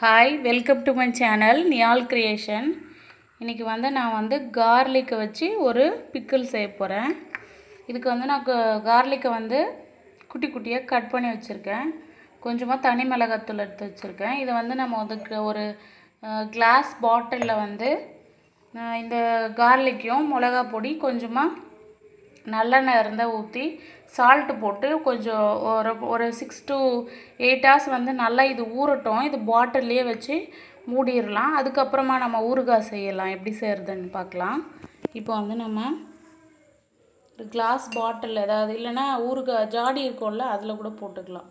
hi welcome to my channel Niyal creation இன்றைக்கி வந்து நான் வந்து கார்லிக்கை வச்சு ஒரு பிக்கிள் செய்ய போகிறேன் இதுக்கு வந்து நான் கார்லிக்கை வந்து குட்டி குட்டியாக கட் பண்ணி வச்சுருக்கேன் கொஞ்சமாக தனி மிளகாத்தூள் எடுத்து வச்சுருக்கேன் இதை வந்து நம்ம அதுக்கு ஒரு கிளாஸ் பாட்டிலில் வந்து அஹ், இந்த கார்லிக்கையும் மிளகா பொடி கொஞ்சமாக நல்லெண்ணெய் இருந்தால் ஊற்றி சால்ட்டு போட்டு கொஞ்சம் ஒரு ஒரு சிக்ஸ் to எயிட் ஹவர்ஸ் வந்து நல்லா இது ஊறட்டும் இது பாட்டில்லையே வச்சு மூடிடலாம் அதுக்கப்புறமா நம்ம ஊறுகாய் செய்யலாம் எப்படி செய்கிறதுன்னு பார்க்கலாம் இப்போ வந்து நம்ம ஒரு கிளாஸ் பாட்டில் ஏதாவது இல்லைன்னா ஊறுகாய் ஜாடி இருக்கும்ல அதில் கூட போட்டுக்கலாம்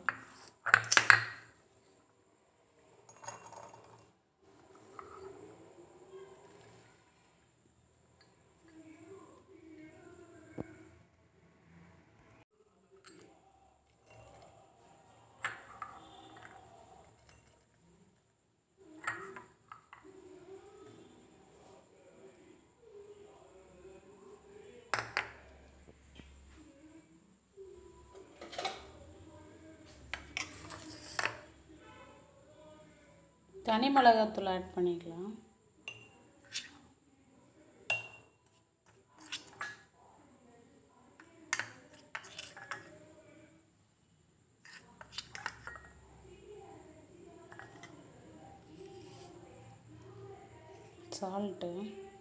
தனி மிளகாத்தூள் ஆட் பண்ணிக்கலாம் சால்ட்டு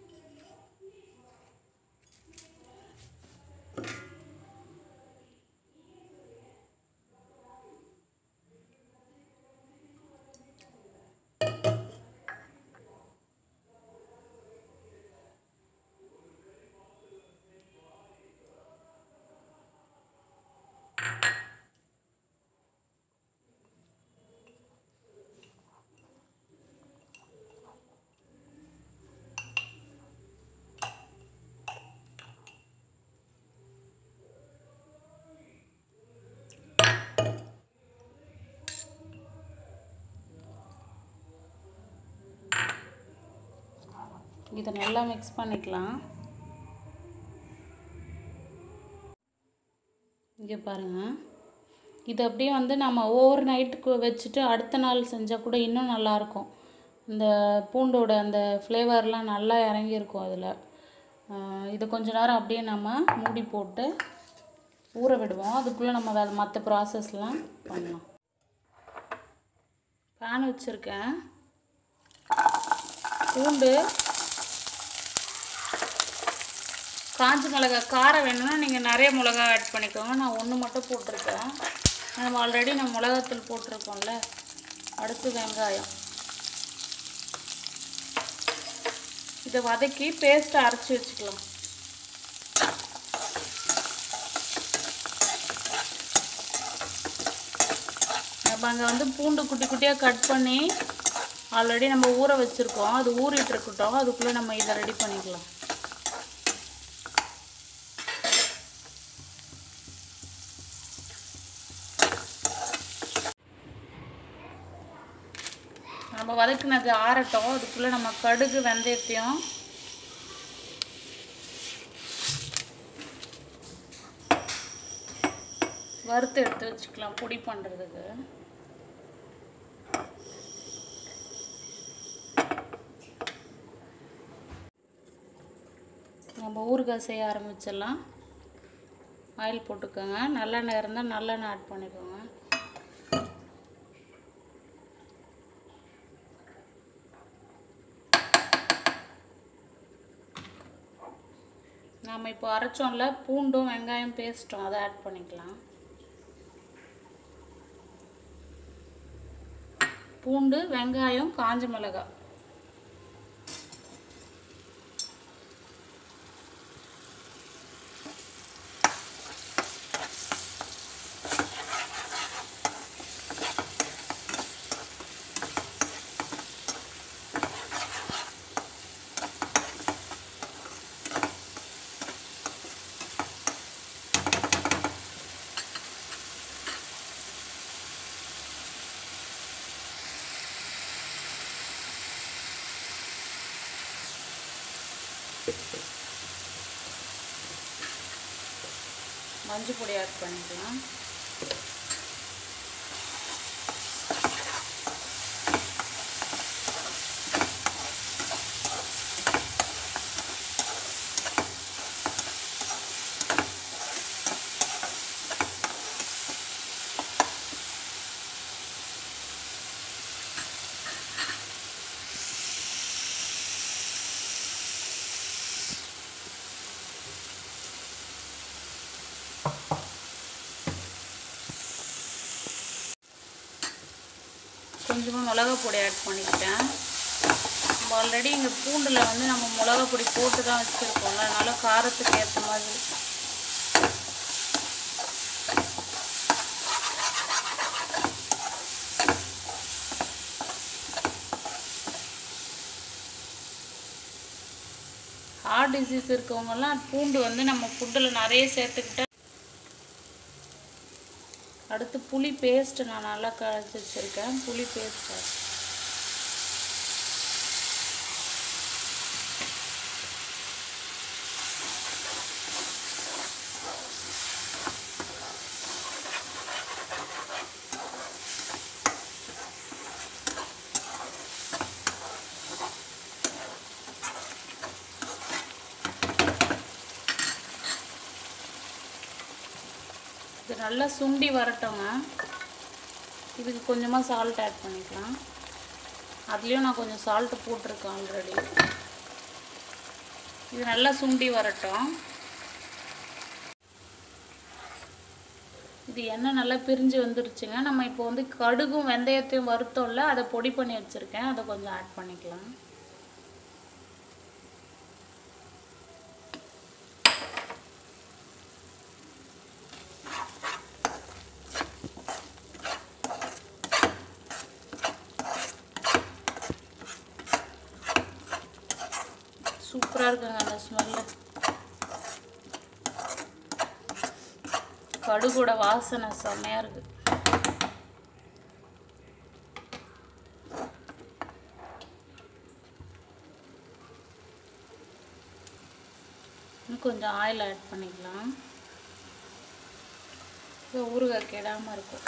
இதை நல்லா மிக்ஸ் பண்ணிக்கலாம் இங்கே பாருங்கள் இது அப்படியே வந்து நம்ம ஓவர் நைட்டுக்கு வச்சுட்டு அடுத்த நாள் செஞ்சால் கூட இன்னும் நல்லாயிருக்கும் இந்த பூண்டோட அந்த ஃப்ளேவர்லாம் நல்லா இறங்கியிருக்கும் அதில் இது கொஞ்ச நேரம் அப்படியே நம்ம மூடி போட்டு ஊற விடுவோம் அதுக்குள்ளே நம்ம வேறு மற்ற ப்ராசஸ்லாம் பண்ணலாம் பேன் வச்சுருக்கேன் பூண்டு காஞ்ச மிளகா காரம் வேணும்னா நீங்கள் நிறைய மிளகா ஆட் பண்ணிக்கோங்க நான் ஒன்று மட்டும் போட்டிருக்கேன் நம்ம ஆல்ரெடி நம்ம மிளகாத்தூள் போட்டிருக்கோம்ல அடுத்து வெங்காயம் இதை வதக்கி பேஸ்ட்டை அரைச்சி வச்சுக்கலாம் நம்ம அங்கே வந்து பூண்டு குட்டி குட்டியாக கட் பண்ணி ஆல்ரெடி நம்ம ஊற வச்சுருக்கோம் அது ஊறிட்டு இருக்கட்டும் அதுக்குள்ளே நம்ம இதை ரெடி பண்ணிக்கலாம் நம்ம வதக்குனது ஆறட்டும் அதுக்குள்ளே நம்ம கடுகு வெந்தயத்தையும் வறுத்து எடுத்து வச்சுக்கலாம் பொடி பண்ணுறதுக்கு நம்ம ஊறுகாய் செய்ய ஆரம்பிச்சிடலாம் ஆயில் போட்டுக்கோங்க நல்லெண்ணெய் இருந்தால் நல்லெண்ணெய் ஆட் பண்ணிக்கோங்க நாம் இப்போ அரைச்சோம்ல பூண்டும் வெங்காயம் பேஸ்ட்டும் அதை ஆட் பண்ணிக்கலாம் பூண்டு வெங்காயம் காஞ்ச மிளகாய் மஞ்சள் பொடி ஆட் பண்ணிக்கலாம் கொஞ்சமாக மிளகா பொடி ஆட் பண்ணிக்கிட்டேன் நம்ம ஆல்ரெடி இங்கே பூண்டில் வந்து நம்ம மிளகா பொடி போட்டு தான் வச்சுருக்கோம்ல அதனால் காரத்துக்கு ஏற்ற மாதிரி ஹார்ட் டிசீஸ் இருக்கவங்கெல்லாம் பூண்டு வந்து நம்ம ஃபுட்டில் நிறைய சேர்த்துக்கிட்டா அடுத்து புளி பேஸ்ட்டு நான் நல்லா கரைச்சி வச்சுருக்கேன் புளி பேஸ்ட்டு இது நல்லா சுண்டி வரட்டுங்க இதுக்கு கொஞ்சமாக சால்ட் ஆட் பண்ணிக்கலாம் அதுலேயும் நான் கொஞ்சம் சால்ட்டு போட்டிருக்கேன் ஆல்ரெடி இது நல்லா சுண்டி வரட்டும் இது எண்ணெய் நல்லா பிரிஞ்சு வந்துருச்சுங்க நம்ம இப்போ வந்து கடுகும் வெந்தயத்தையும் வறுத்தோம்ல அதை பொடி பண்ணி வச்சுருக்கேன் அதை கொஞ்சம் ஆட் பண்ணிக்கலாம் சூப்பராக இருக்குங்க அந்த ஸ்மெல்லு கடுகோட வாசனை செம்மையாக இருக்கு இன்னும் கொஞ்சம் ஆயில் ஆட் பண்ணிக்கலாம் இது ஊறுகாய் கெடாமல் இருக்கும்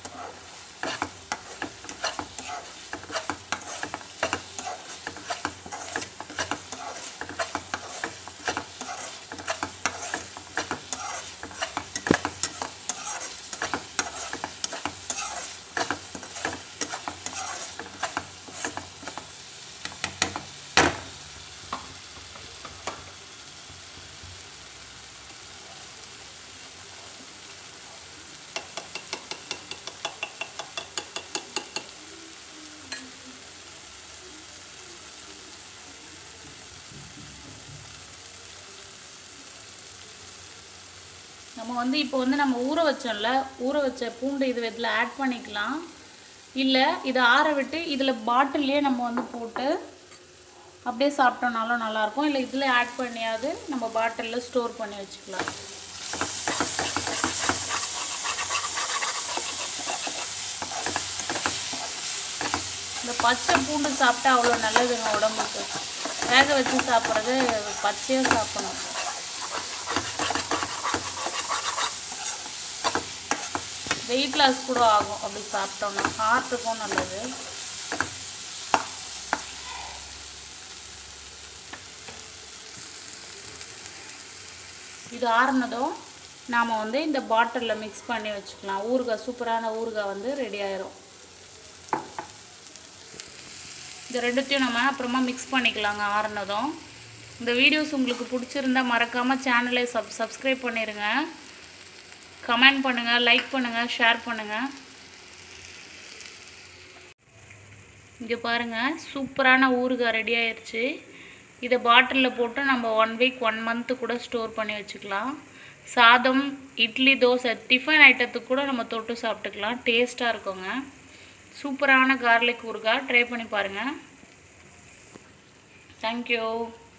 நம்ம வந்து இப்போ வந்து நம்ம ஊற வச்சோம்ல ஊற வச்ச பூண்டு இது இதில் ஆட் பண்ணிக்கலாம் இல்லை இதை ஆற விட்டு இதில் பாட்டில்லையே நம்ம வந்து போட்டு அப்படியே சாப்பிட்டோம்னாலும் நல்லாயிருக்கும் இல்லை இதில் ஆட் பண்ணியாவது நம்ம பாட்டிலில் ஸ்டோர் பண்ணி வச்சுக்கலாம் இந்த பச்சை பூண்டு சாப்பிட்டா அவ்வளோ நல்லதுங்க உடம்புக்கு வேக வச்சு சாப்பிட்றது பச்சையாக சாப்பிடணும் வெயிட் லாஸ் கூட ஆகும் அப்படி சாப்பிட்டோம்னா ஹார்ட்டுக்கும் நல்லது இது ஆறுனதும் நாம் வந்து இந்த பாட்டிலில் மிக்ஸ் பண்ணி வச்சுக்கலாம் ஊறுகாய் சூப்பரான ஊறுகாய் வந்து ரெடி ஆயிரும் இந்த ரெண்டுத்தையும் நம்ம அப்புறமா மிக்ஸ் பண்ணிக்கலாங்க ஆறுனதும் இந்த வீடியோஸ் உங்களுக்கு பிடிச்சிருந்தா மறக்காமல் சேனலை சப் சப்ஸ்கிரைப் பண்ணிடுங்க கமெண்ட் பண்ணுங்கள் லைக் பண்ணுங்கள் ஷேர் பண்ணுங்கள் இங்கே பாருங்கள் சூப்பரான ஊறுகாய் ரெடி ஆயிடுச்சு இதை பாட்டிலில் போட்டு நம்ம ஒன் வீக் ஒன் மந்த்து கூட ஸ்டோர் பண்ணி வச்சுக்கலாம் சாதம் இட்லி தோசை டிஃபன் ஐட்டத்துக்கு கூட நம்ம தொட்டு சாப்பிட்டுக்கலாம் டேஸ்ட்டாக இருக்குங்க சூப்பரான கார்லிக் ஊறுகாய் ட்ரை பண்ணி பாருங்கள் தேங்க்யூ